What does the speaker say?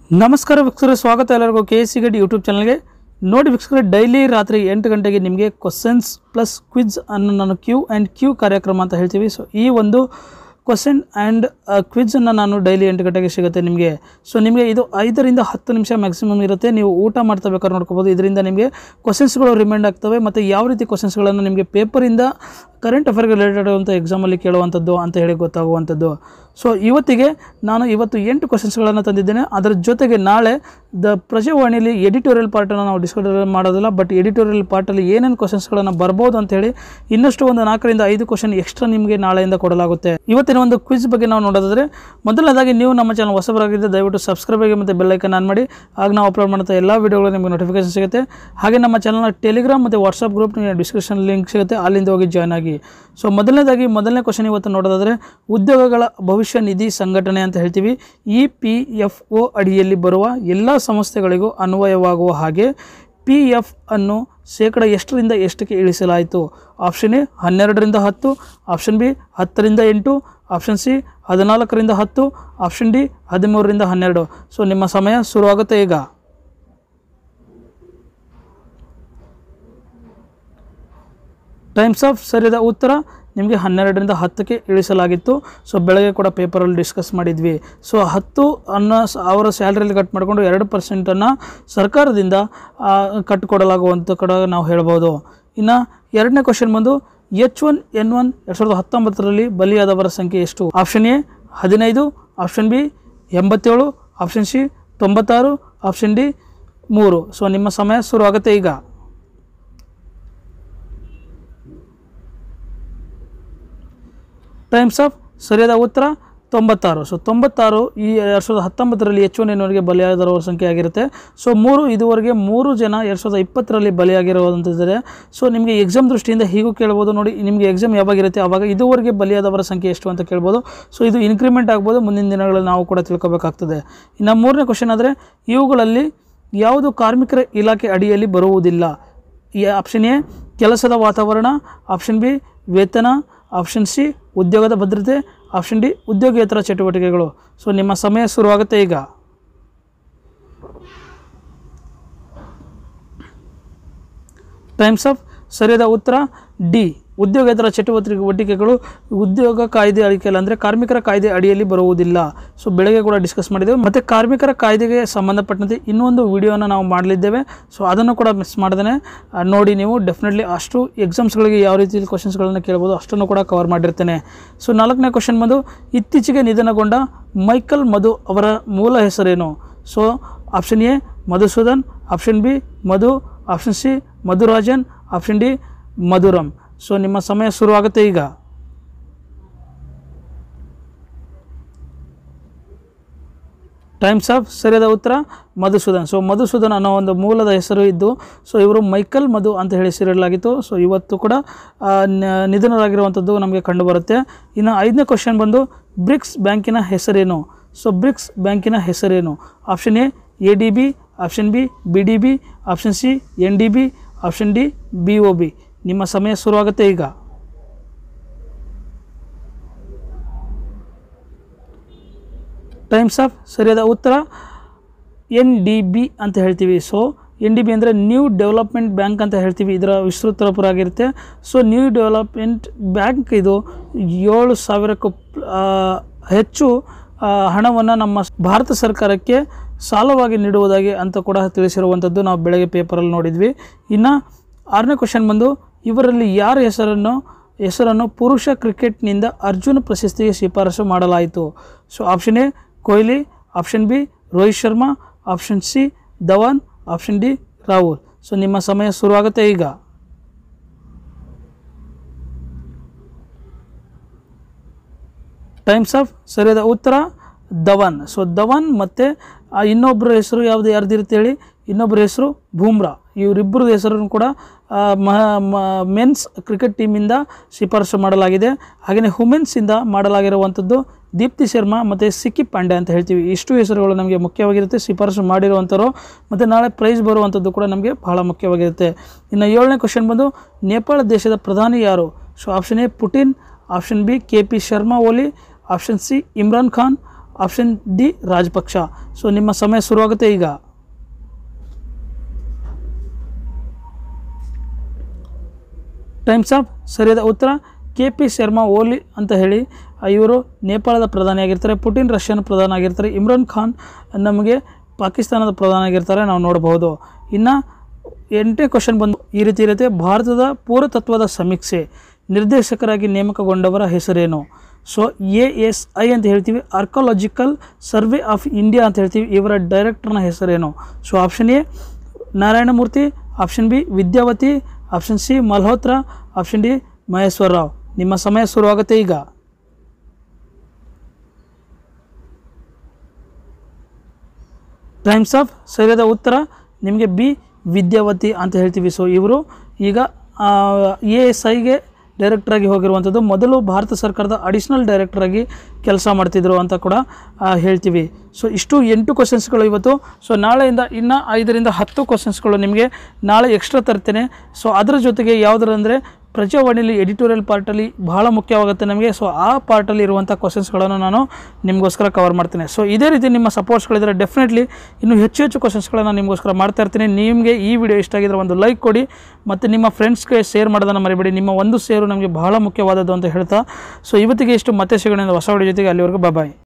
ನಮಸ್ಕಾರ ವೀಕ್ಷಕರೇ ಸ್ವಾಗತ ಎಲ್ಲರಿಗೂ ಕೆ ಎಸ್ ಸಿ ಗಡಿ ಯೂಟ್ಯೂಬ್ ಚಾನಲ್ಗೆ ನೋಡಿ ವೀಕ್ಷಕರೇ ಡೈಲಿ ರಾತ್ರಿ ಎಂಟು ಗಂಟೆಗೆ ನಿಮಗೆ ಕ್ವಶನ್ಸ್ ಪ್ಲಸ್ ಕ್ವಿಜ್ ಅನ್ನು ನಾನು ಕ್ಯೂ ಆ್ಯಂಡ್ ಕ್ಯೂ ಕಾರ್ಯಕ್ರಮ ಅಂತ ಹೇಳ್ತೀವಿ ಸೊ ಈ ಒಂದು ಕ್ವಶನ್ ಆ್ಯಂಡ್ ಕ್ವಿಜನ್ನು ನಾನು ಡೈಲಿ ಎಂಟು ಗಂಟೆಗೆ ಸಿಗುತ್ತೆ ನಿಮಗೆ ಸೊ ನಿಮಗೆ ಇದು ಐದರಿಂದ ಹತ್ತು ನಿಮಿಷ ಮ್ಯಾಕ್ಸಿಮಮ್ ಇರುತ್ತೆ ನೀವು ಊಟ ಮಾಡ್ತಾ ಬೇಕಾದ್ರೆ ನೋಡ್ಕೋಬೋದು ಇದರಿಂದ ನಿಮಗೆ ಕ್ವಶನ್ಸ್ಗಳು ರಿಮೈಂಡ್ ಆಗ್ತವೆ ಮತ್ತು ಯಾವ ರೀತಿ ಕ್ವಶನ್ಸ್ಗಳನ್ನು ನಿಮಗೆ ಪೇಪರಿಂದ ಕರೆಂಟ್ ಅಫೇರ್ಗೆ ರಿಲೇಟೆಡ್ ಅಂತ ಎಕ್ಸಾಮಲ್ಲಿ ಕೇಳುವಂಥದ್ದು ಅಂತ ಹೇಳಿ ಗೊತ್ತಾಗುವಂಥದ್ದು ಸೊ ಇವತ್ತಿಗೆ ನಾನು ಇವತ್ತು ಎಂಟು ಕ್ವಶನ್ಸ್ಗಳನ್ನು ತಂದಿದ್ದೇನೆ ಅದರ ಜೊತೆಗೆ ನಾಳೆ ದ ಪ್ರಜಾವಾಣಿಯಲ್ಲಿ ಎಡಿಟೋರಿಯಲ್ ಪಾರ್ಟನ್ನು ನಾವು ಡಿಸ್ಕಸ್ ಮಾಡೋದಿಲ್ಲ ಬಟ್ ಎಡಿಟೋರಿಯಲ್ ಪಾರ್ಟಲ್ಲಿ ಏನೇನು ಕ್ವಶನ್ಸ್ಗಳನ್ನು ಬರ್ಬೋದು ಅಂತೇಳಿ ಇನ್ನಷ್ಟು ಒಂದು ನಾಲ್ಕರಿಂದ ಐದು ಕ್ವಶನ್ ಎಕ್ಸ್ಟ್ರಾ ನಿಮಗೆ ನಾಳೆಯಿಂದ ಕೊಡಲಾಗುತ್ತೆ ಇವತ್ತಿನ ಒಂದು ಕ್ವಿಜ್ ಬಗ್ಗೆ ನಾವು ನೋಡೋದಾದರೆ ಮೊದಲನೇದಾಗಿ ನೀವು ನಮ್ಮ ಚಾನಲ್ ಹೊಸಬರಾಗಿದ್ದರೆ ದಯವಿಟ್ಟು ಸಬ್ಸ್ಕ್ರೈಬ್ ಆಗಿ ಮತ್ತು ಬೆಲ್ಲೈಕನ್ ಆನ್ ಮಾಡಿ ಆಗ ನಾವು ಅಪ್ಲೋಡ್ ಮಾಡುತ್ತಾ ಎಲ್ಲ ವೀಡಿಯೋಗಳು ನಿಮಗೆ ನೋಟಿಫಿಕೇಶನ್ ಸಿಗುತ್ತೆ ಹಾಗೆ ನಮ್ಮ ಚಾನಲ್ನ ಟೆಲಿಗ್ರಾಮ್ ಮತ್ತು ವಾಟ್ಸಪ್ ಗ್ರೂಪ್ ನಿಮಗೆ ಡಿಸ್ಕ್ರಿಪ್ಷನ್ ಲಿಂಕ್ ಸಿಗುತ್ತೆ ಅಲ್ಲಿಂದ ಹೋಗಿ ಜಾಯ್ನ್ ಆಗಿ ಸೊ ಮೊದಲನೇದಾಗಿ ಮೊದಲನೇ ಕ್ವಶನ್ ಇವತ್ತು ನೋಡೋದಾದರೆ ಉದ್ಯೋಗಗಳ ಭವಿಷ್ಯ ನಿಧಿ ಸಂಘಟನೆ ಅಂತ ಹೇಳ್ತೀವಿ ಇ ಪಿ ಎಫ್ ಒ ಅಡಿಯಲ್ಲಿ ಬರುವ ಎಲ್ಲ ಸಂಸ್ಥೆಗಳಿಗೂ ಅನ್ವಯವಾಗುವ ಹಾಗೆ ಪಿ ಎಫ್ ಅನ್ನು ಶೇಕಡ ಎಷ್ಟರಿಂದ ಎಷ್ಟಕ್ಕೆ ಇಳಿಸಲಾಯಿತು ಆಪ್ಷನ್ ಎ ಹನ್ನೆರಡರಿಂದ ಹತ್ತು ಆಪ್ಷನ್ ಬಿ ಹತ್ತರಿಂದ ಎಂಟು ಆಪ್ಷನ್ ಸಿ ಹದಿನಾಲ್ಕರಿಂದ ಹತ್ತು ಆಪ್ಷನ್ ಡಿ ಹದಿಮೂರರಿಂದ ಹನ್ನೆರಡು ಸೊ ನಿಮ್ಮ ಸಮಯ ಶುರುವಾಗುತ್ತೆ ಈಗ ಟೈಮ್ಸ್ ಆಫ್ ಸರಿಯಾದ ಉತ್ತರ ನಿಮಗೆ ಹನ್ನೆರಡರಿಂದ ಹತ್ತಕ್ಕೆ ಇಳಿಸಲಾಗಿತ್ತು ಸೊ ಬೆಳಗ್ಗೆ ಕೂಡ ಪೇಪರಲ್ಲಿ ಡಿಸ್ಕಸ್ ಮಾಡಿದ್ವಿ ಸೊ ಹತ್ತು ಅನ್ನೋ ಸ- ಅವರ ಸ್ಯಾಲ್ರಿಯಲ್ಲಿ ಕಟ್ ಮಾಡಿಕೊಂಡು ಎರಡು ಪರ್ಸೆಂಟನ್ನು ಸರ್ಕಾರದಿಂದ ಆ, ಕಟ್ಟಿಕೊಡಲಾಗುವಂಥ ಕೂಡ ನಾವು ಹೇಳ್ಬೋದು ಇನ್ನು ಎರಡನೇ ಕ್ವಶನ್ ಬಂದು ಎಚ್ ಒನ್ ಎನ್ ಒನ್ ಎರಡು ಸಾವಿರದ ಹತ್ತೊಂಬತ್ತರಲ್ಲಿ ಬಲಿಯಾದವರ ಸಂಖ್ಯೆ ಎಷ್ಟು ಆಪ್ಷನ್ ಎ ಹದಿನೈದು ಆಪ್ಷನ್ ಬಿ ಎಂಬತ್ತೇಳು ಆಪ್ಷನ್ ಸಿ ತೊಂಬತ್ತಾರು ಆಪ್ಷನ್ ಡಿ ಮೂರು ಸೊ ನಿಮ್ಮ ಸಮಯ ಶುರುವಾಗುತ್ತೆ ಈಗ ಟೈಮ್ಸ್ ಆಫ್ ಸರಿಯಾದ ಉತ್ತರ ತೊಂಬತ್ತಾರು ಸೊ ತೊಂಬತ್ತಾರು ಈ ಎರಡು ಸಾವಿರದ ಹತ್ತೊಂಬತ್ತರಲ್ಲಿ ಎಚ್ ಒನ್ ಎನ್ವರೆಗೆ ಬಲಿಯಾದವರ ಸಂಖ್ಯೆ ಆಗಿರುತ್ತೆ ಸೊ ಮೂರು ಇದುವರೆಗೆ ಮೂರು ಜನ ಎರಡು ಸಾವಿರದ ಇಪ್ಪತ್ತರಲ್ಲಿ ಬಲಿಯಾಗಿರುವಂಥದ್ದಿದೆ ಸೊ ನಿಮಗೆ ಎಕ್ಸಾಮ್ ದೃಷ್ಟಿಯಿಂದ ಹೀಗೂ ಕೇಳ್ಬೋದು ನೋಡಿ ನಿಮಗೆ ಎಕ್ಸಾಮ್ ಯಾವಾಗಿರುತ್ತೆ ಆವಾಗ ಇದುವರೆಗೆ ಬಲಿಯಾದವರ ಸಂಖ್ಯೆ ಎಷ್ಟು ಅಂತ ಕೇಳ್ಬೋದು ಸೊ ಇದು ಇನ್ಕ್ರಿಮೆಂಟ್ ಆಗ್ಬೋದು ಮುಂದಿನ ದಿನಗಳಲ್ಲಿ ನಾವು ಕೂಡ ತಿಳ್ಕೊಬೇಕಾಗ್ತದೆ ಇನ್ನು ಮೂರನೇ ಕ್ವಶನ್ ಆದರೆ ಇವುಗಳಲ್ಲಿ ಯಾವುದು ಕಾರ್ಮಿಕರ ಇಲಾಖೆ ಅಡಿಯಲ್ಲಿ ಬರುವುದಿಲ್ಲ ಈ ಆಪ್ಷನ್ ಎ ಕೆಲಸದ ವಾತಾವರಣ ಆಪ್ಷನ್ ಬಿ ವೇತನ ಆಪ್ಷನ್ ಸಿ ಉದ್ಯೋಗದ ಭದ್ರತೆ ಆಪ್ಷನ್ ಡಿ ಉದ್ಯೋಗೇತರ ಚಟುವಟಿಕೆಗಳು ಸೊ ನಿಮ್ಮ ಸಮಯ ಶುರುವಾಗುತ್ತೆ ಈಗ ಟೈಮ್ಸ್ ಆಫ್ ಸರಿಯಾದ ಉತ್ತರ ಡಿ ಉದ್ಯೋಗೇತರ ಚಟುವಟಿಕೆಗಳು ಉದ್ಯೋಗ ಕಾಯ್ದೆ ಅಡಿಕೆಯಲ್ಲಿ ಅಂದರೆ ಕಾರ್ಮಿಕರ ಕಾಯ್ದೆ ಅಡಿಯಲ್ಲಿ ಬರುವುದಿಲ್ಲ ಸೊ ಬೆಳಗ್ಗೆ ಕೂಡ ಡಿಸ್ಕಸ್ ಮಾಡಿದ್ದೇವೆ ಮತ್ತು ಕಾರ್ಮಿಕರ ಕಾಯ್ದೆಗೆ ಸಂಬಂಧಪಟ್ಟಂತೆ ಇನ್ನೊಂದು ವಿಡಿಯೋನ ನಾವು ಮಾಡಲಿದ್ದೇವೆ ಸೊ ಅದನ್ನು ಕೂಡ ಮಿಸ್ ಮಾಡ್ದೇ ನೋಡಿ ನೀವು ಡೆಫಿನೆಟ್ಲಿ ಅಷ್ಟು ಎಕ್ಸಾಮ್ಸ್ಗಳಿಗೆ ಯಾವ ರೀತಿ ಕ್ವಶನ್ಸ್ಗಳನ್ನು ಕೇಳ್ಬೋದು ಅಷ್ಟನ್ನು ಕೂಡ ಕವರ್ ಮಾಡಿರ್ತೇನೆ ಸೊ ನಾಲ್ಕನೇ ಕ್ವಶನ್ ಬಂದು ಇತ್ತೀಚೆಗೆ ನಿಧನಗೊಂಡ ಮೈಕಲ್ ಮಧು ಅವರ ಮೂಲ ಹೆಸರೇನು so option A Madhusudan option B Madhu option C Madhurajan option D Madhuram so ನಿಮ್ಮ ಸಮಯ ಶುರುವಾಗುತ್ತೆ ಈಗ ಟೈಮ್ಸ್ ಆಫ್ ಸರಿಯಾದ ಉತ್ತರ ಮಧುಸೂದನ್ ಸೊ ಮಧುಸೂದನ್ ಅನ್ನೋ ಒಂದು ಮೂಲದ ಹೆಸರು ಇದ್ದು ಸೊ ಇವರು ಮೈಕಲ್ ಮಧು ಅಂತ ಹೇಳಿ ಹೆಸರಿಡಲಾಗಿತ್ತು ಸೊ ಇವತ್ತು ಕೂಡ ಆ, ನ- ನಿಧನರಾಗಿರುವಂಥದ್ದು ನಮಗೆ ಕಂಡುಬರುತ್ತೆ ಇನ್ನು ಐದನೇ ಕ್ವಶನ್ ಬಂದು ಬ್ರಿಕ್ಸ್ ಬ್ಯಾಂಕಿನ ಹೆಸರೇನು ಸೊ ಬ್ರಿಕ್ಸ್ ಬ್ಯಾಂಕಿನ ಹೆಸರೇನು option A A D B option B B D B option C N D B option D B O B ನಿಮ್ಮ ಸಮಯ ಶುರುವಾಗುತ್ತೆ ಈಗ ಟೈಮ್ಸ್ ಆಫ್ ಸರಿಯಾದ ಉತ್ತರ ಎನ್ ಡಿ ಬಿ ಅಂತ ಹೇಳ್ತೀವಿ ಸೊ ಎನ್ ಡಿ ಬಿ ಅಂದರೆ ನ್ಯೂ ಡೆವಲಪ್ಮೆಂಟ್ ಬ್ಯಾಂಕ್ ಅಂತ ಹೇಳ್ತೀವಿ ಇದರ ವಿಸ್ತೃತ ರೂಪ ಆಗಿರುತ್ತೆ ಸೊ ನ್ಯೂ ಡೆವಲಪ್ಮೆಂಟ್ ಬ್ಯಾಂಕ್ ಇದು ಏಳು ಸಾವಿರಕ್ಕೂ ಪ್- ಆ, ಹೆಚ್ಚು ಹಣವನ್ನು ನಮ್ಮ ಭಾರತ ಸರ್ಕಾರಕ್ಕೆ ಸಾಲವಾಗಿ ನೀಡುವುದಾಗಿ ಅಂತ ಕೂಡ ತಿಳಿಸಿರುವಂಥದ್ದು ನಾವು ಬೆಳಗ್ಗೆ ಪೇಪರಲ್ಲಿ ನೋಡಿದ್ವಿ ಇನ್ನು ಆರನೇ ಕ್ವಶನ್ ಬಂದು ಇವರಲ್ಲಿ ಯಾರ ಹೆಸರನ್ನು ಹೆಸರನ್ನು ಪುರುಷ ಕ್ರಿಕೆಟ್ನಿಂದ ಅರ್ಜುನ್ ಪ್ರಶಸ್ತಿಗೆ ಶಿಫಾರಸು ಮಾಡಲಾಯಿತು so option A Kohli option B Rohit Sharma option C Dhawan option D Rahul so ನಿಮ್ಮ ಸಮಯ ಶುರುವಾಗುತ್ತೆ ಈಗ ಟೈಮ್ಸ್ ಆಫ್ ಸರಿಯಾದ ಉತ್ತರ ಧವನ್ ಸೊ ಧವನ್ ಮತ್ತು ಆ ಇನ್ನೊಬ್ಬರ ಹೆಸರು ಯಾವುದು ಯಾರ್ದಿರುತ್ತೆ ಹೇಳಿ ಇನ್ನೊಬ್ಬರ ಹೆಸರು ಬೂಮ್ರಾ ಇವರಿಬ್ಬರ ಹೆಸರನ್ನು ಕೂಡ ಆ, ಮ ಮೆನ್ಸ್ ಕ್ರಿಕೆಟ್ ಟೀಮಿಂದ ಶಿಫಾರಸು ಮಾಡಲಾಗಿದೆ ಹಾಗೆಯೇ ವುಮೆನ್ಸಿಂದ ಮಾಡಲಾಗಿರುವಂಥದ್ದು ದೀಪ್ತಿ ಶರ್ಮಾ ಮತ್ತು ಸಿಕ್ಕಿ ಪಾಂಡೆ ಅಂತ ಹೇಳ್ತೀವಿ ಇಷ್ಟು ಹೆಸರುಗಳು ನಮಗೆ ಮುಖ್ಯವಾಗಿರುತ್ತೆ ಶಿಫಾರಸು ಮಾಡಿರುವಂಥವ್ರು ಮತ್ತು ನಾಳೆ ಪ್ರೈಸ್ ಬರುವಂಥದ್ದು ಕೂಡ ನಮಗೆ ಬಹಳ ಮುಖ್ಯವಾಗಿರುತ್ತೆ ಇನ್ನು ಏಳನೇ ಕ್ವಶನ್ ಬಂದು ನೇಪಾಳ ದೇಶದ ಪ್ರಧಾನಿ ಯಾರು so option A Putin option B K P Sharma Oli option C Imran Khan option D Rajapaksa so ನಿಮ್ಮ ಸಮಯ ಶುರುವಾಗುತ್ತೆ ಈಗ ಟೈಮ್ಸ್ ಆಫ್ ಸರಿಯಾದ ಉತ್ತರ ಕೆ ಪಿ ಶರ್ಮಾ ಓಲಿ ಅಂತ ಹೇಳಿ ಇವರು ನೇಪಾಳದ ಪ್ರಧಾನಿಯಾಗಿರ್ತಾರೆ ಪುಟಿನ್ ರಷ್ಯನ್ ಪ್ರಧಾನ ಆಗಿರ್ತಾರೆ ಇಮ್ರಾನ್ ಖಾನ್ ನಮಗೆ ಪಾಕಿಸ್ತಾನದ ಪ್ರಧಾನ ಆಗಿರ್ತಾರೆ ನಾವು ನೋಡಬಹುದು ಇನ್ನು ಎಂಟನೇ ಕ್ವಶನ್ ಬಂದು ಈ ರೀತಿ ಇರುತ್ತೆ ಭಾರತದ ಪೂರತತ್ವದ ಸಮೀಕ್ಷೆ ನಿರ್ದೇಶಕರಾಗಿ ನೇಮಕಗೊಂಡವರ ಹೆಸರೇನು ಸೊ ಎ ಎಸ್ ಐ ಅಂತ ಹೇಳ್ತೀವಿ ಆರ್ಕಾಲಜಿಕಲ್ ಸರ್ವೆ ಆಫ್ ಇಂಡಿಯಾ ಅಂತ ಹೇಳ್ತೀವಿ ಇವರ ಡೈರೆಕ್ಟರ್ನ ಹೆಸರೇನು so option A Narayanamurthy option B Vidyavati option C Malhotra option D Maheshwara Rao ನಿಮ್ಮ ಸಮಯ ಶುರುವಾಗುತ್ತೆ ಈಗ ಟೈಮ್ಸ್ ಆಫ್ ಸರಿಯಾದ ಉತ್ತರ ನಿಮಗೆ ಬಿ ವಿದ್ಯಾವತಿ ಅಂತ ಹೇಳ್ತೀವಿ ಸೊ ಇವರು ಈಗ ಎ ಎಸ್ ಐಗೆ ಡೈರೆಕ್ಟರಾಗಿ ಹೋಗಿರುವಂಥದ್ದು ಮೊದಲು ಭಾರತ ಸರ್ಕಾರದ ಅಡಿಷ್ನಲ್ ಡೈರೆಕ್ಟರಾಗಿ ಕೆಲಸ ಮಾಡ್ತಿದ್ರು ಅಂತ ಕೂಡ ಆ, ಹೇಳ್ತೀವಿ ಸೊ ಇಷ್ಟು ಎಂಟು ಕ್ವಶನ್ಸ್ಗಳು ಇವತ್ತು ಸೊ ನಾಳೆಯಿಂದ ಇನ್ನು ಐದರಿಂದ ಹತ್ತು ಕ್ವಶನ್ಸ್ಗಳು ನಿಮಗೆ ನಾಳೆ ಎಕ್ಸ್ಟ್ರಾ ತರ್ತೇನೆ ಸೊ ಅದರ ಜೊತೆಗೆ ಯಾವುದರ ಅಂದರೆ ಪ್ರಜಾವಾಣಿಲಿ ಎಡಿಟೋರಿಯಲ್ ಪಾರ್ಟಲ್ಲಿ ಬಹಳ ಮುಖ್ಯವಾಗುತ್ತೆ ನಮಗೆ ಸೊ ಆ ಪಾರ್ಟಲ್ಲಿ ಇರುವಂಥ ಕ್ವಶನ್ಸ್ಗಳನ್ನು ನಾನು ನಿಮಗೋಸ್ಕರ ಕವರ್ ಮಾಡ್ತೇನೆ ಸೊ ಇದೇ ರೀತಿ ನಿಮ್ಮ ಸಪೋರ್ಟ್ಸ್ಗಳಿದ್ರೆ ಡೆಫಿನೆಟ್ಲಿ ಇನ್ನೂ ಹೆಚ್ಚು ಹೆಚ್ಚು ಕ್ವಶನ್ಸ್ಗಳನ್ನು ನಿಮಗೋಸ್ಕರ ಮಾಡ್ತಾ ಇರ್ತೀನಿ ನಿಮಗೆ ಈ ವಿಡಿಯೋ ಇಷ್ಟ ಆಗಿದ್ರೆ ಒಂದು ಲೈಕ್ ಕೊಡಿ ಮತ್ತು ನಿಮ್ಮ ಫ್ರೆಂಡ್ಸ್ಗೆ ಶೇರ್ ಮಾಡೋದನ್ನು ಮರಿಬೇಡಿ ನಿಮ್ಮ ಒಂದು ಶೇರು ನಮಗೆ ಬಹಳ ಮುಖ್ಯವಾದದ್ದು ಅಂತ ಹೇಳ್ತಾ ಸೊ ಇವತ್ತಿಗೆ ಇಷ್ಟು ಮತ್ತೆ ಸಿಗೋಣ ಹೊಸ ವಿಡಿಯೋ ಜೊತೆಗೆ ಅಲ್ಲಿವರೆಗೂ ಬಾಯ್